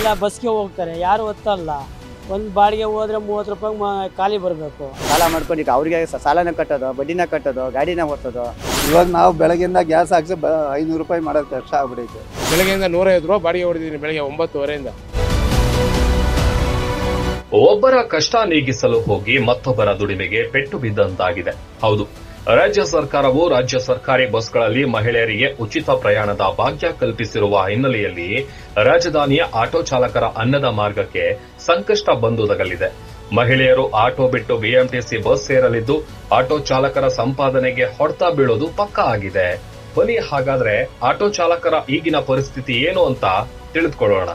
ಎಲ್ಲ ಬಸ್ಗೆ ಹೋಗ್ತಾರೆ ಯಾರು ಒತ್ತಲ್ಲ ಒಂದು ಬಾಡಿಗೆ ಹೋದ್ರೆ ಮೂವತ್ತು ರೂಪಾಯಿ ಮ- ಖಾಲಿ ಬರಬೇಕು ಸಾಲ ಮಾಡ್ಕೊಂಡು ಈಗ ಅವ್ರಿಗೆ ಸ- ಸಾಲನ ಕಟ್ಟೋದು ಬಡ್ಡಿನ ಕಟ್ಟೋದು ಗಾಡಿನ ಓಡಿಸೋದು ಇವಾಗ ನಾವು ಬೆಳಗ್ಗಿಂದ ಗ್ಯಾಸ್ ಹಾಕ್ಸಿ ಬ ಐನೂರು ರೂಪಾಯಿ ಮಾಡೋದು ಕಷ್ಟ ಆಗ್ಬಿಡೈತೆ ಬೆಳಗ್ಗೆಯಿಂದ ನೂರೈವತ್ತು ರೂಪಾಯಿ ಬಾಡಿಗೆ ಹೊಡೆದಿದ್ದೀನಿ ಬೆಳಗ್ಗೆ ಒಂಬತ್ತುವರೆಯಿಂದ ಒಬ್ಬರ ಕಷ್ಟ ನೀಗಿಸಲು ಹೋಗಿ ಮತ್ತೊಬ್ಬರ ದುಡಿಮೆಗೆ ಪೆಟ್ಟು ಬಿದ್ದಂತಾಗಿದೆ ಹೌದು ರಾಜ್ಯ ಸರ್ಕಾರವು ರಾಜ್ಯ ಸರ್ಕಾರಿ ಬಸ್ಗಳಲ್ಲಿ ಮಹಿಳೆಯರಿಗೆ ಉಚಿತ ಪ್ರಯಾಣದ ಭಾಗ್ಯ ಕಲ್ಪಿಸಿರುವ ಹಿನ್ನೆಲೆಯಲ್ಲಿ ರಾಜಧಾನಿಯ ಆಟೋ ಚಾಲಕರ ಅನ್ನದ ಮಾರ್ಗಕ್ಕೆ ಸಂಕಷ್ಟ ಬಂದುದಗಲಿದೆ ಮಹಿಳೆಯರು ಆಟೋ ಬಿಟ್ಟು ಬಿಎಂಟಿಸಿ ಬಸ್ ಸೇರಲಿದ್ದು ಆಟೋ ಚಾಲಕರ ಸಂಪಾದನೆಗೆ ಹೊಡೆತ ಬೀಳೋದು ಪಕ್ಕಾ ಆಗಿದೆ ಬನ್ನಿ ಹಾಗಾದ್ರೆ ಆಟೋ ಚಾಲಕರ ಈಗಿನ ಪರಿಸ್ಥಿತಿ ಏನು ಅಂತ ತಿಳಿದುಕೊಳ್ಳೋಣ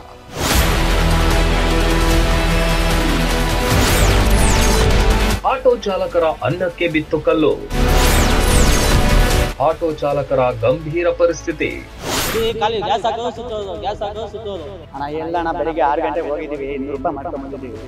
ಆಟೋ ಚಾಲಕರ ಅನ್ನಕ್ಕೆ ಬಿತ್ತು ಕಲ್ಲು ಆಟೋ ಚಾಲಕರ ಗಂಭೀರ ಪರಿಸ್ಥಿತಿ ಈ ಖಾಲಿ ಗ್ಯಾಸ್ ಹಾಕೋದು ಸುತ್ತೋದು ಗ್ಯಾಸ್ ಹಾಕೋದು ಸುತ್ತೋದು ಅಣ್ಣ ಎಲ್ಲ ಅಣ್ಣ ಬೆಳಿಗ್ಗೆ ಆರು ಗಂಟೆಗೆ ಹೋಗಿದ್ದೀವಿ ಇನ್ನೂರು ರೂಪಾಯಿ ಮಾಡ್ಕೊಂಡು ಬಂದಿದ್ದೀವಿ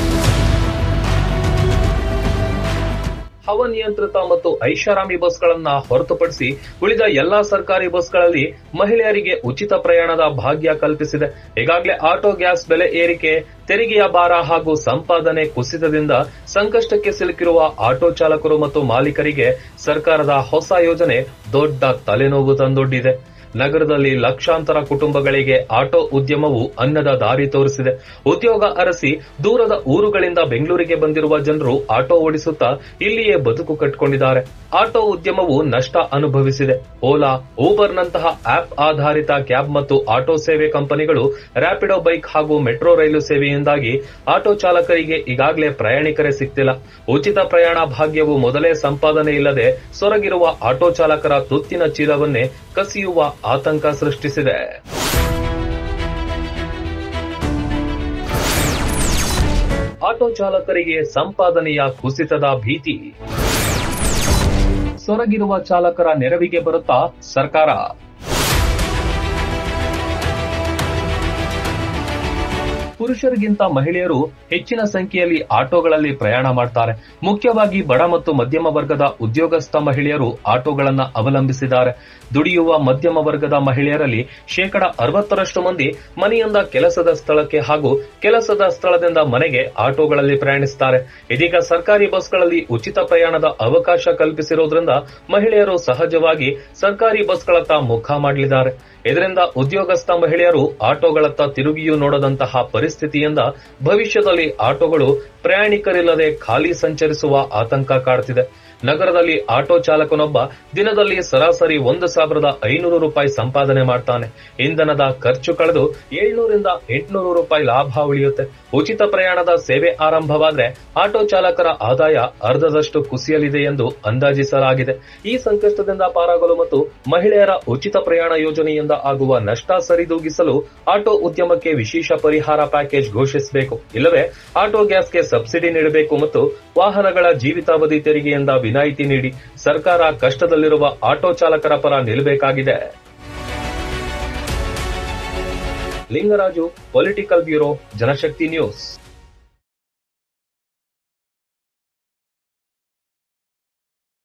ಹವನಿಯಂತ್ರಿತ ಮತ್ತು ಐಷಾರಾಮಿ ಬಸ್ಗಳನ್ನ ಹೊರತುಪಡಿಸಿ ಉಳಿದ ಎಲ್ಲಾ ಸರ್ಕಾರಿ ಬಸ್ಗಳಲ್ಲಿ ಮಹಿಳೆಯರಿಗೆ ಉಚಿತ ಪ್ರಯಾಣದ ಭಾಗ್ಯ ಕಲ್ಪಿಸಿದೆ ಈಗಾಗಲೇ ಆಟೋ ಗ್ಯಾಸ್ ಬೆಲೆ ಏರಿಕೆ ತೆರಿಗೆಯ ಭಾರ ಹಾಗೂ ಸಂಪಾದನೆ ಕುಸಿತದಿಂದ ಸಂಕಷ್ಟಕ್ಕೆ ಸಿಲುಕಿರುವ ಆಟೋ ಚಾಲಕರು ಮತ್ತು ಮಾಲೀಕರಿಗೆ ಸರ್ಕಾರದ ಹೊಸ ಯೋಜನೆ ದೊಡ್ಡ ತಲೆನೋವು ತಂದೊಡ್ಡಿದೆ ನಗರದಲ್ಲಿ ಲಕ್ಷಾಂತರ ಕುಟುಂಬಗಳಿಗೆ ಆಟೋ ಉದ್ಯಮವು ಅನ್ನದ ದಾರಿ ತೋರಿಸಿದೆ ಉದ್ಯೋಗ ಅರಸಿ ದೂರದ ಊರುಗಳಿಂದ ಬೆಂಗಳೂರಿಗೆ ಬಂದಿರುವ ಜನರು ಆಟೋ ಓಡಿಸುತ್ತಾ ಇಲ್ಲಿಯೇ ಬದುಕು ಕಟ್ಟಿಕೊಂಡಿದ್ದಾರೆ ಆಟೋ ಉದ್ಯಮವು ನಷ್ಟ ಅನುಭವಿಸಿದೆ ಓಲಾ ಊಬರ್ನಂತಹ ಆಪ್ ಆಧಾರಿತ ಕ್ಯಾಬ್ ಮತ್ತು ಆಟೋ ಸೇವೆ ಕಂಪನಿಗಳು ರ್ಯಾಪಿಡೋ ಬೈಕ್ ಹಾಗೂ ಮೆಟ್ರೋ ರೈಲು ಸೇವೆಯಿಂದಾಗಿ ಆಟೋ ಚಾಲಕರಿಗೆ ಈಗಾಗಲೇ ಪ್ರಯಾಣಿಕರೇ ಸಿಗ್ತಿಲ್ಲ ಉಚಿತ ಪ್ರಯಾಣ ಭಾಗ್ಯವು ಮೊದಲೇ ಸಂಪಾದನೆ ಇಲ್ಲದೆ ಸೊರಗಿರುವ ಆಟೋ ಚಾಲಕರ ತುತ್ತಿನ ಚೀಲವನ್ನೇ ಕಸಿಯುವ ಆತಂಕ ಸೃಷ್ಟಿಸಿದೆ ಆಟೋ ಚಾಲಕರಿಗೆ ಸಂಪಾದನೆಯ ಕುಸಿತದ ಭೀತಿ ಸೊರಗಿರುವ ಚಾಲಕರ ನೆರವಿಗೆ ಬರುತ್ತಾ ಸರ್ಕಾರ ಪುರುಷರಿಗಿಂತ ಮಹಿಳೆಯರು ಹೆಚ್ಚಿನ ಸಂಖ್ಯೆಯಲ್ಲಿ ಆಟೋಗಳಲ್ಲಿ ಪ್ರಯಾಣ ಮಾಡ್ತಾರೆ ಮುಖ್ಯವಾಗಿ ಬಡ ಮತ್ತು ಮಧ್ಯಮ ವರ್ಗದ ಉದ್ಯೋಗಸ್ಥ ಮಹಿಳೆಯರು ಆಟೋಗಳನ್ನ ಅವಲಂಬಿಸಿದ್ದಾರೆ ದುಡಿಯುವ ಮಧ್ಯಮ ವರ್ಗದ ಮಹಿಳೆಯರಲ್ಲಿ ಶೇಕಡ ಅರವತ್ತರಷ್ಟು ಮಂದಿ ಮನೆಯಿಂದ ಕೆಲಸದ ಸ್ಥಳಕ್ಕೆ ಹಾಗೂ ಕೆಲಸದ ಸ್ಥಳದಿಂದ ಮನೆಗೆ ಆಟೋಗಳಲ್ಲಿ ಪ್ರಯಾಣಿಸುತ್ತಾರೆ ಇದೀಗ ಸರ್ಕಾರಿ ಬಸ್ಗಳಲ್ಲಿ ಉಚಿತ ಪ್ರಯಾಣದ ಅವಕಾಶ ಕಲ್ಪಿಸಿರೋದ್ರಿಂದ ಮಹಿಳೆಯರು ಸಹಜವಾಗಿ ಸರ್ಕಾರಿ ಬಸ್ಗಳತ್ತ ಮುಖ ಮಾಡಲಿದ್ದಾರೆ ಇದರಿಂದ ಉದ್ಯೋಗಸ್ಥ ಮಹಿಳೆಯರು ಆಟೋಗಳತ್ತ ತಿರುಗಿಯೂ ನೋಡದಂತಹ ಪರಿಸ್ಥಿತಿಯಿಂದ ಭವಿಷ್ಯದಲ್ಲಿ ಆಟೋಗಳು ಪ್ರಯಾಣಿಕರಿಲ್ಲದೆ ಖಾಲಿ ಸಂಚರಿಸುವ ಆತಂಕ ಕಾಡ್ತಿದೆ ನಗರದಲ್ಲಿ ಆಟೋ ಚಾಲಕನೊಬ್ಬ ದಿನದಲ್ಲಿ ಸರಾಸರಿ ಒಂದು ಸಾವಿರದ ಐನೂರು ರೂಪಾಯಿ ಸಂಪಾದನೆ ಮಾಡ್ತಾನೆ ಇಂಧನದ ಖರ್ಚು ಕಳೆದು ಏಳ್ನೂರಿಂದ ಎಂಟುನೂರು ರೂಪಾಯಿ ಲಾಭ ಉಳಿಯುತ್ತೆ ಉಚಿತ ಪ್ರಯಾಣದ ಸೇವೆ ಆರಂಭವಾದ್ರೆ ಆಟೋ ಚಾಲಕರ ಆದಾಯ ಅರ್ಧದಷ್ಟು ಕುಸಿಯಲಿದೆ ಎಂದು ಅಂದಾಜಿಸಲಾಗಿದೆ ಈ ಸಂಕಷ್ಟದಿಂದ ಪಾರಾಗಲು ಮತ್ತು ಮಹಿಳೆಯರ ಉಚಿತ ಪ್ರಯಾಣ ಯೋಜನೆಯಿಂದ ಆಗುವ ನಷ್ಟ ಸರಿದೂಗಿಸಲು ಆಟೋ ಉದ್ಯಮಕ್ಕೆ ವಿಶೇಷ ಪರಿಹಾರ ಪ್ಯಾಕೇಜ್ ಘೋಷಿಸಬೇಕು ಇಲ್ಲವೇ ಆಟೋ ಗ್ಯಾಸ್ಗೆ ಸಬ್ಸಿಡಿ ನೀಡಬೇಕು ಮತ್ತು ವಾಹನಗಳ ಜೀವಿತಾವಧಿ ತೆರಿಗೆಯಿಂದ ವಿನಾಯಿತಿ ನೀಡಿ ಸರ್ಕಾರ ಕಷ್ಟದಲ್ಲಿರುವ ಆಟೋ ಚಾಲಕರ ಪರ ನಿಲ್ಲಬೇಕಾಗಿದೆ Lingaraju political bureau Janashakti news